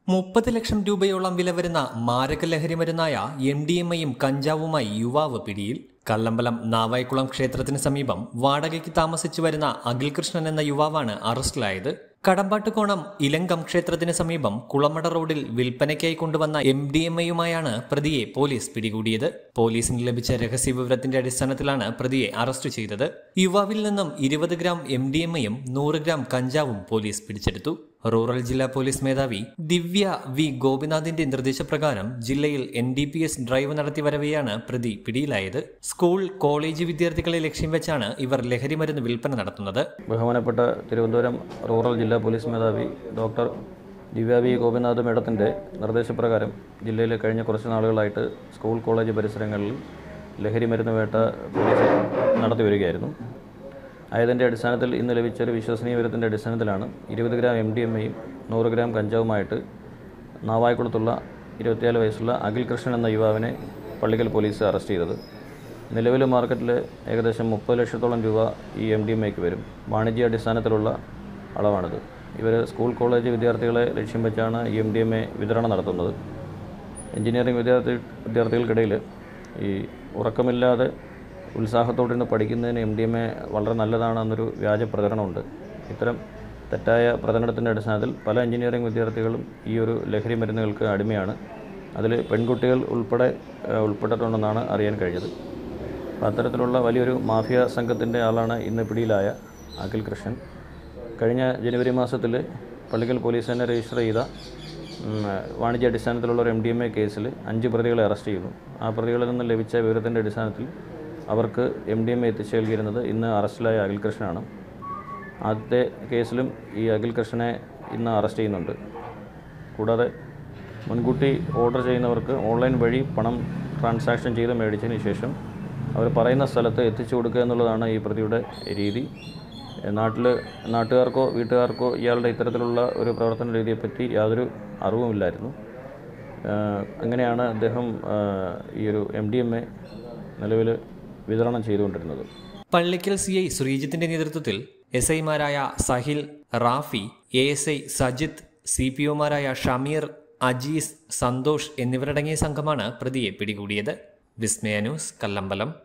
മുപ്പത് ലക്ഷം രൂപയോളം വില വരുന്ന മാരക ലഹരി മരുന്നായ എം ഡി എം ഐയും കഞ്ചാവുമായി യുവാവ് പിടിയിൽ കല്ലമ്പലം നാവായിക്കുളം ക്ഷേത്രത്തിന് സമീപം വാടകയ്ക്ക് താമസിച്ചു വരുന്ന അഖിൽ കൃഷ്ണൻ എന്ന യുവാവാണ് അറസ്റ്റിലായത് കടമ്പാട്ടുകോണം ഇലങ്കം ക്ഷേത്രത്തിന് സമീപം കുളമട റോഡിൽ വിൽപ്പനയ്ക്കായി കൊണ്ടുവന്ന എം ഡി എം ഐയുമായാണ് പ്രതിയെ പോലീസ് പിടികൂടിയത് പോലീസിന് ലഭിച്ച രഹസ്യവിവരത്തിന്റെ അടിസ്ഥാനത്തിലാണ് പ്രതിയെ അറസ്റ്റ് ചെയ്തത് യുവാവിൽ നിന്നും ഇരുപത് ഗ്രാം എം ഡി എം ഐയും നൂറ് ഗ്രാം കഞ്ചാവും പോലീസ് പിടിച്ചെടുത്തു റൂറൽ ജില്ലാ പോലീസ് മേധാവി ദിവ്യ വി ഗോപിനാഥിന്റെ നിർദ്ദേശപ്രകാരം ജില്ലയിൽ N D P S drive നടത്തി വരവെയാണ് പ്രതി പിടിയിലായത് സ്കൂൾ കോളേജ് വിദ്യാർത്ഥികളെ ലക്ഷ്യം വെച്ചാണ് ഇവർ ലഹരി മരുന്ന് വിൽപ്പന നടത്തുന്നത് ബഹുമാനപ്പെട്ട തിരുവനന്തപുരം റൂറൽ ജില്ലാ പോലീസ് മേധാവി ഡോക്ടർ ദിവ്യ വി ഗോപിനാഥ് മേഡത്തിൻ്റെ നിർദ്ദേശപ്രകാരം ജില്ലയിൽ കഴിഞ്ഞ കുറച്ച് നാളുകളായിട്ട് സ്കൂൾ കോളേജ് പരിസരങ്ങളിൽ ലഹരി മരുന്ന് വേട്ട പോലീസ് നടത്തി വരികയായിരുന്നു ആയതിൻ്റെ അടിസ്ഥാനത്തിൽ ഇന്ന് ലഭിച്ച ഒരു വിശ്വസനീയ വിവരത്തിൻ്റെ അടിസ്ഥാനത്തിലാണ് ഇരുപത് ഗ്രാം എം ഡി എം എയും നൂറ് ഗ്രാം കഞ്ചാവുമായിട്ട് നാവായിക്കുളത്തുള്ള ഇരുപത്തിയാല് വയസ്സുള്ള അഖിൽ കൃഷ്ണൻ എന്ന യുവാവിനെ പള്ളിക്കൽ പോലീസ് അറസ്റ്റ് ചെയ്തത് നിലവിൽ മാർക്കറ്റിൽ ഏകദേശം മുപ്പത് ലക്ഷത്തോളം രൂപ ഈ എം ഡി എം എക്ക് വരും വാണിജ്യാടിസ്ഥാനത്തിലുള്ള അളവാണിത് ഇവർ സ്കൂൾ കോളേജ് വിദ്യാർത്ഥികളെ ലക്ഷ്യം വെച്ചാണ് ഈ എം ഡി എം എ വിതരണം നടത്തുന്നത് എഞ്ചിനീയറിംഗ് വിദ്യാർത്ഥി വിദ്യാർത്ഥികൾക്കിടയിൽ ഈ ഉറക്കമില്ലാതെ ഉത്സാഹത്തോടെ പഠിക്കുന്നതിന് എം ഡി എം എ വളരെ നല്ലതാണെന്നൊരു വ്യാജ പ്രചരണമുണ്ട് ഇത്തരം തെറ്റായ പ്രചരണത്തിൻ്റെ അടിസ്ഥാനത്തിൽ പല എഞ്ചിനീയറിംഗ് വിദ്യാർത്ഥികളും ഈ ഒരു ലഹരി മരുന്നുകൾക്ക് അടിമയാണ് അതിൽ പെൺകുട്ടികൾ ഉൾപ്പെടെ ഏഹ്, ഉൾപ്പെട്ടിട്ടുണ്ടെന്നാണ് അറിയാൻ കഴിഞ്ഞത് അപ്പോൾ അത്തരത്തിലുള്ള വലിയൊരു മാഫിയ സംഘത്തിൻ്റെ ആളാണ് ഇന്ന് പിടിയിലായ അഖിൽ കൃഷ്ണൻ കഴിഞ്ഞ ജനുവരി മാസത്തിൽ പള്ളിക്കൽ പോലീസ് തന്നെ രജിസ്റ്റർ ചെയ്ത ഉം, വാണിജ്യ അടിസ്ഥാനത്തിലുള്ള ഒരു എം ഡി എം എ കേസിൽ അഞ്ച് പ്രതികളെ അറസ്റ്റ് ചെയ്തു ആ പ്രതികളിൽ നിന്ന് ലഭിച്ച വിവരത്തിൻ്റെ അടിസ്ഥാനത്തിൽ അവർക്ക് എം ഡി എം എ എത്തിച്ചു നൽകിയിരുന്നത് ഇന്ന് അറസ്റ്റിലായ അഖിൽ കൃഷ്ണനാണ് ആദ്യത്തെ കേസിലും ഈ അഖിൽ കൃഷ്ണനെ ഇന്ന് അറസ്റ്റ് ചെയ്യുന്നുണ്ട് കൂടാതെ മുൻകൂട്ടി ഓർഡർ ചെയ്യുന്നവർക്ക് ഓൺലൈൻ വഴി പണം ട്രാൻസാക്ഷൻ ചെയ്ത് മേടിച്ചതിന് ശേഷം അവർ പറയുന്ന സ്ഥലത്ത് എത്തിച്ചു കൊടുക്കുക എന്നുള്ളതാണ് ഈ പ്രതിയുടെ രീതി നാട്ടിൽ നാട്ടുകാർക്കോ വീട്ടുകാർക്കോ ഇയാളുടെ ഇത്തരത്തിലുള്ള ഒരു പ്രവർത്തന രീതിയെപ്പറ്റി യാതൊരു അറിവുമില്ലായിരുന്നു ആഹ് അങ്ങനെയാണ് അദ്ദേഹം ആഹ് ഈ ഒരു എം ഡി എം എ നിലവിൽ വിതരണം ചെയ്തുകൊണ്ടിരുന്നത് പള്ളിക്കൽ സി ഐ ശ്രീജിത്തിന്റെ നേതൃത്വത്തിൽ എസ് ഐമാരായ Sahil Rafi A S I Sajith C P ഒമാരായ ഷമീർ അജീസ് സന്തോഷ് എന്നിവരടങ്ങിയ സംഘമാണ് പ്രതിയെ പിടികൂടിയത് വിസ്മയ ന്യൂസ് കല്ലമ്പലം